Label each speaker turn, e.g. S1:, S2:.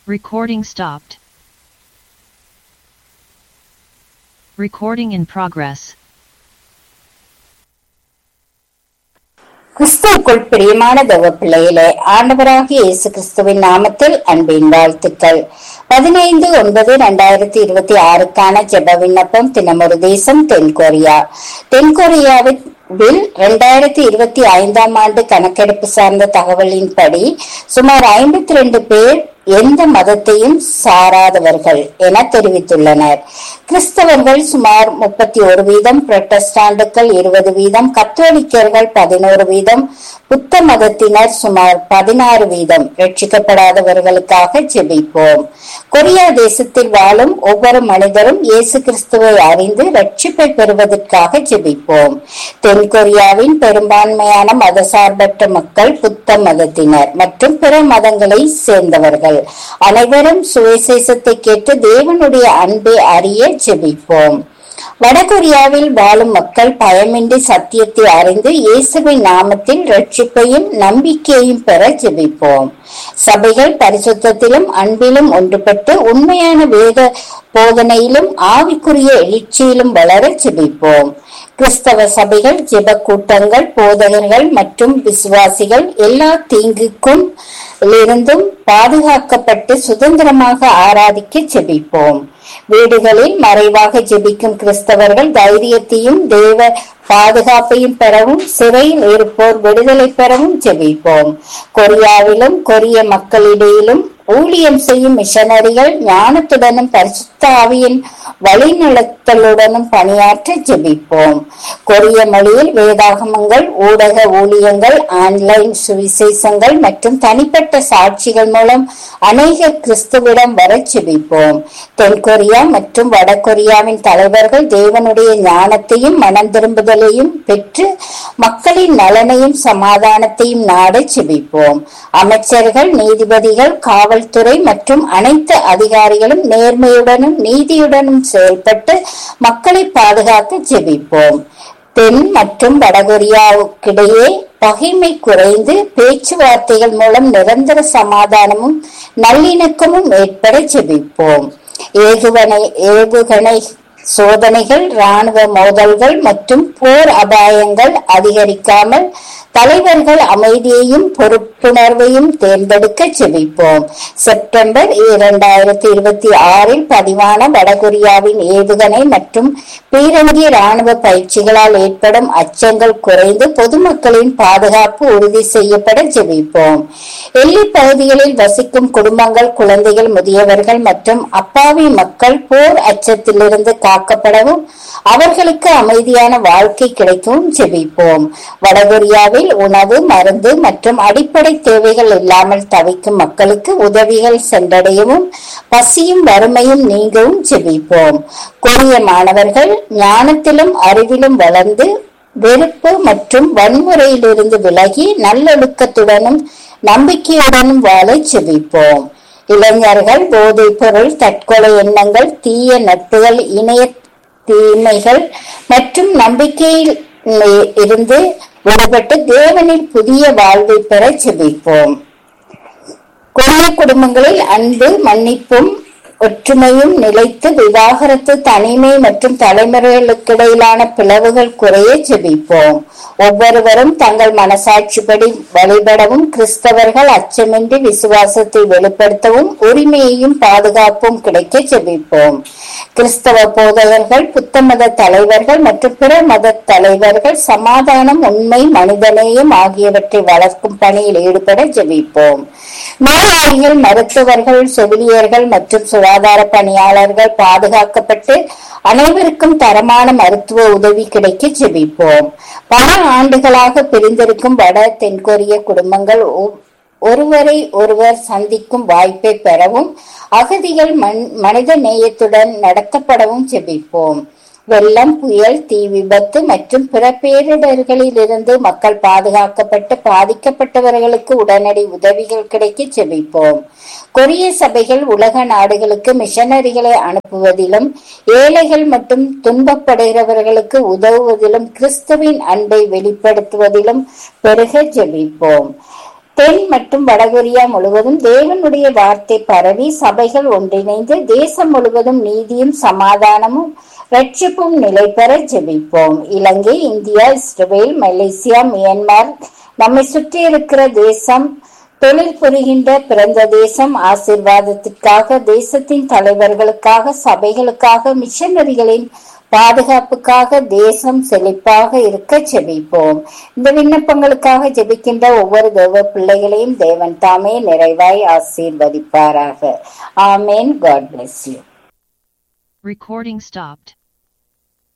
S1: Recording stopped. Recording in progress.
S2: கிறிஸ்துவுக்குள் பிரியமான தேவ பிள்ளைகளே ஆண்டவராகிய இயேசு கிறிஸ்துவின் நாமத்தில் அன்பின் வாழ்த்துக்கள் பதினைந்து ஒன்பது இரண்டாயிரத்தி இருபத்தி ஆறுக்கான ஜெப விண்ணப்பம் தினமொரு தேசம் தென்கொரியா தென்கொரியாவில் இரண்டாயிரத்தி இருபத்தி ஐந்தாம் ஆண்டு கணக்கெடுப்பு சார்ந்த தகவலின்படி சுமார் ஐம்பத்தி ரெண்டு பேர் எந்த மதத்தையும் சாராதவர்கள் என தெரிவித்துள்ளனர் கிறிஸ்தவர்கள் சுமார் முப்பத்தி ஒரு வீதம் புரட்டஸ்டாண்டுகள் இருபது வீதம் கத்தோலிக்கர்கள் பதினோரு வீதம் புத்த மதத்தினர் சுமார் பதினாறு வீதம் ரட்சிக்கப்படாதவர்களுக்காக ஜெபிப்போம் கொரியா தேசத்தில் வாழும் ஒவ்வொரு மனிதரும் இயேசு கிறிஸ்துவை அறிந்து ரட்சிப்பை பெறுவதற்காக ஜெபிப்போம் தென் கொரியாவின் பெரும்பான்மையான மதசார்பற்ற மக்கள் புத்த மதத்தினர் மற்றும் பிற மதங்களை சேர்ந்தவர்கள் அனைவரும் சுவிசேஷத்தை கேட்டு தேவனுடைய அன்பை அறிய ஜெபிப்போம் வடகொரியாவில் வாழும் மக்கள் பயமின்றி சத்தியத்தை அறிந்து இயேசுவின் நாமத்தில் ரட்சிப்பையும் நம்பிக்கையையும் பெற ஜெபிப்போம் சபைகள் பரிசுத்தத்திலும் அன்பிலும் ஒன்றுபட்டு உண்மையான வேத போதனையிலும் ஆவிக்குரிய எழுச்சியிலும் வளர ஜெபிப்போம் கிறிஸ்தவ சபைகள் ஜெப கூட்டங்கள் போதகர்கள் மற்றும் விசுவாசிகள் எல்லா தீங்குக்கும் இருந்தும் பாதுகாக்கப்பட்டு சுதந்திரமாக ஆராதிக்க ஜெபிப்போம் வீடுகளில் மறைவாக ஜெபிக்கும் கிறிஸ்தவர்கள் தைரியத்தையும் தேவ பாதுகாப்பையும் பெறவும் சிறையில் இருப்போர் விடுதலை பெறவும் ஜெபிப்போம் கொரியாவிலும் கொரிய மக்களிடையிலும் ஊழியம் செய்யும் மிஷனரிகள் ஞானத்துடனும் பரிசுத்த ஆவியின் வழிநடத்தலுடனும் பணியாற்ற ஜெபிப்போம் கொரிய மொழியில் வேதாகமங்கள் ஊடக ஊழியங்கள் ஆன்லைன் சுவிசேஷங்கள் மற்றும் தனிப்பட்ட சாட்சிகள் மூலம் அநேக கிறிஸ்துவிடம் வர ஜெபிப்போம் தென்கொரியா மற்றும் வடகொரியாவின் தலைவர்கள் தேவனுடைய ஞானத்தையும் மனம் திரும்புதலையும் பெற்று மக்களின் நலனையும் சமாதானத்தையும் நாட ஜெபிப்போம் அமைச்சர்கள் நீதிபதிகள் காவல்துறை மற்றும் அனைத்து அதிகாரிகளும் நேர்மையுடனும் நீதியுடனும் செயல்பட்டு மக்களை பாதுகாக்க ஜெபிப்போம் தென் மற்றும் வடகொரியாவுக்கிடையே பகைமை குறைந்து பேச்சுவார்த்தைகள் மூலம் நிரந்தர சமாதானமும் நல்லிணக்கமும் ஏற்பட ஜெபிப்போம் ஏகுவனை ஏவுகணை சோதனைகள் ராணுவ மோதல்கள் மற்றும் போர் அபாயங்கள் அதிகரிக்காமல் தலைவர்கள் அமைதியையும் பொறுப்புணர்வையும் தேர்ந்தெடுக்க செபிப்போம் செப்டம்பர் இரண்டாயிரத்தி இருபத்தி ஆறில் பதிவான வடகொரியாவின் ஏவுகணை மற்றும் பீரங்கி ராணுவ பயிற்சிகளால் ஏற்படும் அச்சங்கள் குறைந்து பொதுமக்களின் பாதுகாப்பு உறுதி செய்யப்பட ஜெபிப்போம் எல்லை பகுதிகளில் வசிக்கும் குடும்பங்கள் குழந்தைகள் முதியவர்கள் மற்றும் அப்பாவி மக்கள் போர் அச்சத்திலிருந்து காக்கப்படவும் அவர்களுக்கு அமைதியான வாழ்க்கை கிடைக்கவும் ஜெபிப்போம் வடகொரியாவில் உணவு மருந்து மற்றும் அடிப்படை தேவைகள் இல்லாமல் தவிக்கும் மக்களுக்கு உதவிகள் சென்றடையவும் பசியும் வறுமையும் நீங்கவும் ஜெபிப்போம் கொரிய மாணவர்கள் ஞானத்திலும் அறிவிலும் வளர்ந்து வெறுப்பு மற்றும் வன்முறையிலிருந்து விலகி நல்லொழுக்கத்துடனும் நம்பிக்கையுடனும் வாழ செபிப்போம் இளைஞர்கள் போதைப் பொருள் தற்கொலை எண்ணங்கள் தீய நட்புகள் இணைய தீமைகள் மற்றும் நம்பிக்கையில் இருந்து விடுபட்டு தேவனில் புதிய வாழ்வை பெற செபிப்போம் கொடிய குடும்பங்களில் அன்பு மன்னிப்பும் ஒற்றுமையும் நிலைத்து விவாகரத்து தனிமை மற்றும் தலைமுறைகளுக்கிடையிலான பிளவுகள் குறைய ஜெபிப்போம் ஒவ்வொருவரும் தங்கள் மனசாட்சிப்படி வழிபடவும் கிறிஸ்தவர்கள் அச்சமின்றி விசுவாசத்தை வெளிப்படுத்தவும் உரிமையையும் பாதுகாப்பும் கிடைக்க ஜெபிப்போம் கிறிஸ்தவ போதகர்கள் புத்த மத தலைவர்கள் மற்றும் பிற மத தலைவர்கள் சமாதானம் உண்மை மனிதநேயம் ஆகியவற்றை வளர்க்கும் பணியில் ஈடுபட ஜெபிப்போம் நோயாளிகள் மருத்துவர்கள் செவிலியர்கள் மற்றும் சுகாதார பணியாளர்கள் பாதுகாக்கப்பட்டு அனைவருக்கும் தரமான மருத்துவ உதவி கிடைக்க ஜெபிப்போம் பல ஆண்டுகளாக பிரிந்திருக்கும் வட தென்கொரிய குடும்பங்கள் ஒருவரை ஒருவர் சந்திக்கும் வாய்ப்பை பெறவும் அகதிகள் மனித நேயத்துடன் நடத்தப்படவும் ஜெபிப்போம் வெள்ளம் புயல் தீ விபத்து மற்றும் பிற பேரிடர்களில் இருந்து மக்கள் பாதுகாக்கப்பட்டு பாதிக்கப்பட்டவர்களுக்கு உடனடி உதவிகள் கிடைக்க செபிப்போம் கொரிய சபைகள் உலக நாடுகளுக்கு மிஷனரிகளை அனுப்புவதிலும் ஏழைகள் மற்றும் துன்பப்படுகிறவர்களுக்கு உதவுவதிலும் கிறிஸ்துவின் அன்பை வெளிப்படுத்துவதிலும் பெருக ஜெபிப்போம் தென் மற்றும் வடகொரியா முழுவதும் தேவனுடைய வார்த்தை பரவி சபைகள் ஒன்றிணைந்து தேசம் முழுவதும் நீதியும் சமாதானமும் ரட்சிப்பும் நிலை பெற ஜெபிப்போம் Ilangai India Israel Malaysia Myanmar நம்மை சுற்றி இருக்கிற தேசம் தொழில் புரிகின்ற பிறந்த தேசம் ஆசிர்வாதத்திற்காக தேசத்தின் தலைவர்களுக்காக சபைகளுக்காக மிஷனரிகளின் பாதுகாப்புக்காக தேசம் செழிப்பாக இருக்க ஜெபிப்போம் இந்த விண்ணப்பங்களுக்காக ஜெபிக்கின்ற ஒவ்வொரு தேவ பிள்ளைகளையும் தேவன் தாமே நிறைவாய் ஆசீர்வதிப்பாராக ஆமேன் God bless you
S1: Recording stopped.